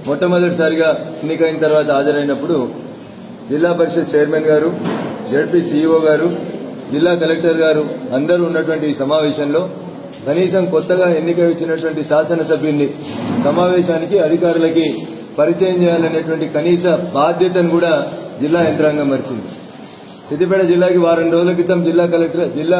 మొట్టమొదటిసారిగా ఎన్నికైన తర్వాత హాజరైనప్పుడు జిల్లా పరిషత్ చైర్మన్ గారు జడ్పీ సీఈఓ గారు జిల్లా కలెక్టర్ గారు అందరూ ఉన్నటువంటి ఈ సమావేశంలో కనీసం కొత్తగా ఎన్నిక వచ్చినటువంటి శాసనసభ్యుల్ని సమావేశానికి అధికారులకి పరిచయం చేయాలనేటువంటి కనీస బాధ్యతను కూడా జిల్లా యంత్రాంగం మరిచింది సిద్దిపేట జిల్లాకి వారం రోజుల క్రితం జిల్లా కలెక్టర్ జిల్లా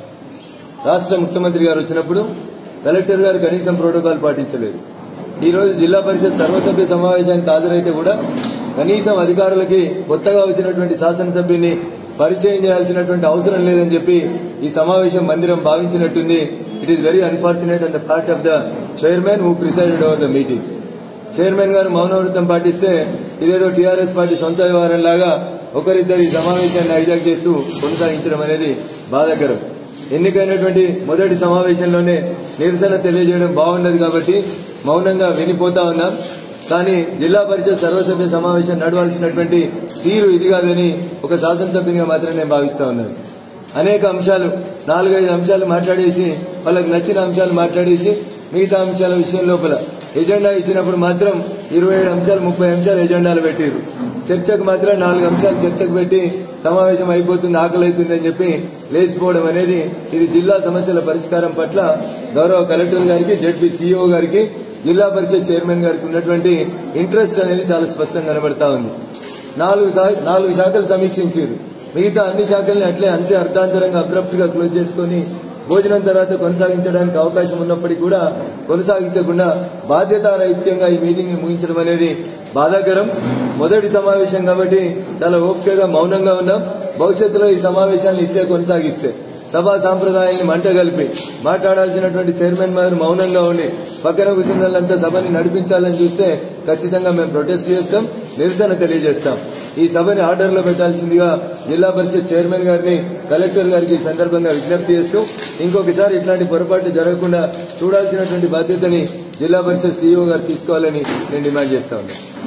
రాష్ట్ర ముఖ్యమంత్రి గారు వచ్చినప్పుడు కలెక్టర్ గారు కనీసం ప్రోటోకాల్ పాటించలేదు ఈ రోజు జిల్లా పరిషత్ సర్వసభ్య సమావేశానికి హాజరైతే కూడా కనీసం అధికారులకి కొత్తగా వచ్చినటువంటి శాసనసభ్యుని పరిచయం చేయాల్సినటువంటి అవసరం లేదని చెప్పి ఈ సమావేశం మందిరం భావించినట్టుంది it is very unfortunate and the part of the chairman who presided over the meeting chairman గారు మౌనవ్రతం పాటిస్తే ఇదేదో టీఆర్ఎస్ పార్టీ సొంత వ్యవహారం లాగా ఒకరిద్దరు ఈ సమావేశాన్ని హైజాక్ చేస్తూ కొనసాగించడం అనేది బాధాకరం ఎన్నికైనటువంటి మొదటి సమావేశంలోనే నిరసన తెలియజేయడం బాగుండదు కాబట్టి మౌనంగా వినిపోతా ఉన్నాం కానీ జిల్లా పరిషత్ సర్వసభ్య సమావేశం నడవాల్సినటువంటి తీరు ఇది కాదని ఒక శాసనసభ్యునిగా మాత్రం నేను భావిస్తా ఉన్నాను అనేక అంశాలు నాలుగైదు అంశాలు మాట్లాడేసి వాళ్ళకి నచ్చిన అంశాలు మాట్లాడేసి మిగతా అంశాల విషయం లోపల ఎజెండా ఇచ్చినప్పుడు మాత్రం ఇరవై ఏడు అంశాలు ముప్పై అంశాలు ఎజెండాలు పెట్టారు చర్చకు మాత్రం నాలుగు అంశాలు చర్చకు పెట్టి సమావేశం అయిపోతుంది ఆకలి అవుతుంది అని చెప్పి లేచిపోవడం అనేది ఇది జిల్లా సమస్యల పరిష్కారం పట్ల గౌరవ కలెక్టర్ గారికి జడ్పీ సీఈఓ గారికి జిల్లా పరిషత్ చైర్మన్ గారికి ఉన్నటువంటి ఇంట్రెస్ట్ అనేది చాలా స్పష్టంగా కనబడతా ఉంది నాలుగు శా- నాలుగు శాఖలు సమీక్షించారు మిగతా అన్ని శాఖల్ని అట్లే అంతే అర్ధాంతరంగా అబ్రప్ట్ గా క్లోజ్ చేసుకుని భోజనం తర్వాత కొనసాగించడానికి అవకాశం ఉన్నప్పటికీ కూడా కొనసాగించకుండా బాధ్యతారహిత్యంగా ఈ మీటింగ్ ని ముగించడం అనేది బాధాకరం మొదటి సమావేశం కాబట్టి చాలా ఓపికగా మౌనంగా ఉన్నాం భవిష్యత్తులో ఈ సమావేశాన్ని ఇట్లే కొనసాగిస్తే సభా సాంప్రదాయాన్ని మంట కలిపి మాట్లాడాల్సినటువంటి చైర్మన్ గారు మౌనంగా ఉండి పక్కన కూర్చున్నదంతా సభని నడిపించాలని చూస్తే ఖచ్చితంగా మేము ప్రొటెస్ట్ చేస్తాం నిరసన తెలియజేస్తాం ఈ సభని ఆర్డర్లో పెట్టాల్సిందిగా జిల్లా పరిషత్ చైర్మన్ గారిని కలెక్టర్ గారికి ఈ సందర్భంగా విజ్ఞప్తి చేస్తూ ఇంకొకసారి ఇట్లాంటి పొరపాట్లు జరగకుండా చూడాల్సినటువంటి బాధ్యతని జిల్లా పరిషత్ సీఈఓ గారు తీసుకోవాలని నేను డిమాండ్ చేస్తా ఉన్నాను